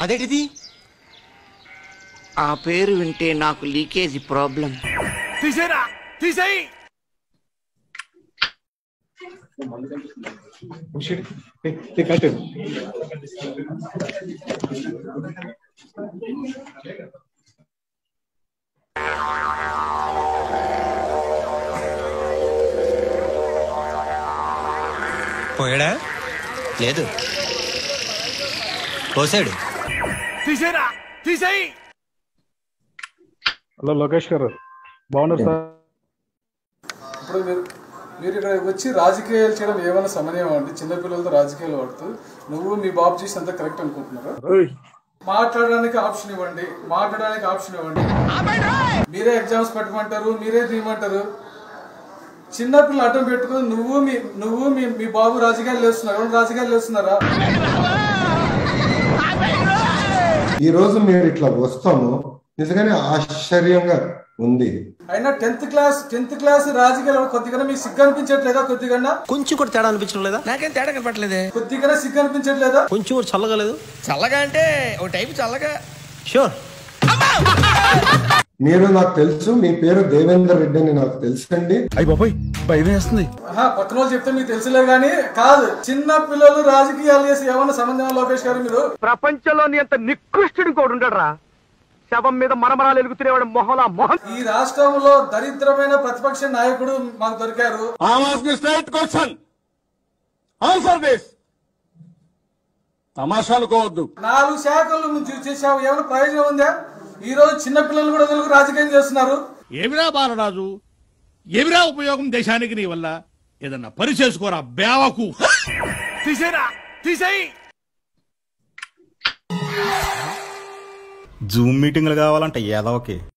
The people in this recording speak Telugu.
అదేంటిది ఆ పేరు వింటే నాకు లీకేజ్ ప్రాబ్లం తీసేరా తీసేయి పోయాడా లేదు పోసాడు తీసేరా తీసేయి హలో లోకేష్ గారు బాగున్నారు సార్ ఇప్పుడు మీరు మీరు ఇక్కడ వచ్చి రాజకీయాలు చేయడం ఏమైనా సమన్వయం అండి చిన్నపిల్లలతో రాజకీయాలు పడుతూ నువ్వు మీ బాబు చేసి అంత కరెక్ట్ అనుకుంటున్నారా మాట్లాడడానికి ఆప్షన్ ఇవ్వండి మాట్లాడడానికి ఆప్షన్ ఇవ్వండి మీరే ఎగ్జామ్స్ పెట్టమంటారు మీరే తీయమంటారు చిన్నపిల్లలు అడ్డం పెట్టుకుని నువ్వు మీ నువ్వు మీ మీ బాబు రాజకీయాలు చేస్తున్నారు ఎవరు రాజకీయాలు చేస్తున్నారా ఈ రోజు మీరు ఇట్లా వస్తాము నిజంగానే ఆశ్చర్యంగా ఉంది అయినా టెన్త్ క్లాస్ టెన్త్ క్లాస్ రాజకీయాలు కొద్దిగా మీకు సిగ్గు అనిపించట్లేదా కొద్దిగా కొంచెం కూడా తేడా అనిపించడం లేదా నాకేం తేడా కనపట్లేదే కొద్దిగా సిగ్గు అనిపించట్లేదా కొంచెం కూడా చల్లగా లేదు చల్లగా అంటే ఒక టైప్ చల్లగా షూర్ మీరు నాకు తెలుసు మీ పేరు దేవేందర్ రెడ్డి అని నాకు తెలుసండి అయ్యి బాబాయ్ భయం వేస్తుంది ఆహా, పక్కన వాళ్ళు చెప్తే మీకు తెలుసులే గానీ కాదు చిన్న పిల్లలు రాజకీయాలు చేసి ఏమన్నా సంబంధం లోకేష్ గారు మీరు ప్రపంచంలోని అంత నికృష్టుడు కూడా ఉండడరా శవం మీద మరమరాలు ఎలుగుతున్నవాడు మొహలా మొహం ఈ రాష్ట్రంలో దరిద్రమైన ప్రతిపక్ష నాయకుడు మాకు దొరికారు క్వశ్చన్ ఆన్సర్ దిస్ తమాషాలుకోవద్దు నాలుగు శాఖలు నువ్వు చేసావు ఏమైనా ప్రయోజనం ఉందా ఈ రోజు చిన్న పిల్లలు కూడా తెలుగు రాజకీయం చేస్తున్నారు ఏమిరా బాలరాజు ఏమిరా ఉపయోగం దేశానికి నీ వల్ల ఏదన్నా పని చేసుకోరా బేవకు తీసేరా తీసేయి జూమ్ మీటింగ్లు కావాలంటే ఏదో ఓకే